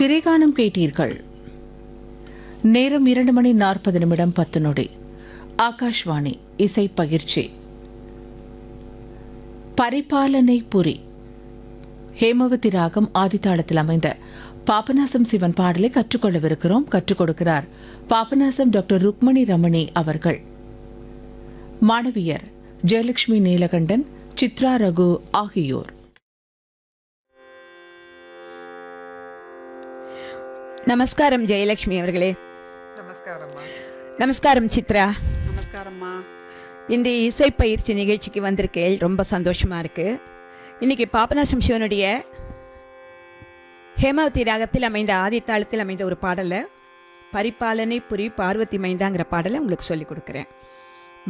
திரைகானம் கேட்டீர்கள் நேரம் இரண்டு மணி நாற்பது நிமிடம் பத்து நொடி ஆகாஷ்வாணி இசை பகிர்ச்சி பரிபாலனை புரி ஹேமவதி ராகம் ஆதித்தாளத்தில் அமைந்த பாபநாசம் சிவன் பாடலை கற்றுக்கொள்ளவிருக்கிறோம் கற்றுக் கொடுக்கிறார் பாபநாசம் டாக்டர் ருக்மணி ரமணி அவர்கள் மாணவியர் ஜெயலட்சுமி நீலகண்டன் சித்ரா ரகு ஆகியோர் நமஸ்காரம் ஜெயலட்சுமி அவர்களே நமஸ்காரம்மா நமஸ்காரம் சித்ரா நமஸ்காரம்மா இன்று இசை பயிற்சி நிகழ்ச்சிக்கு வந்திருக்கேள் ரொம்ப சந்தோஷமா இருக்கு இன்னைக்கு பாபநாசம் சிவனுடைய ஹேமாவதி ராகத்தில் அமைந்த ஆதித்தாளத்தில் அமைந்த ஒரு பாடலை பரிபாலனை புரி பார்வதி மைந்தாங்கிற பாடலை உங்களுக்கு சொல்லிக் கொடுக்குறேன்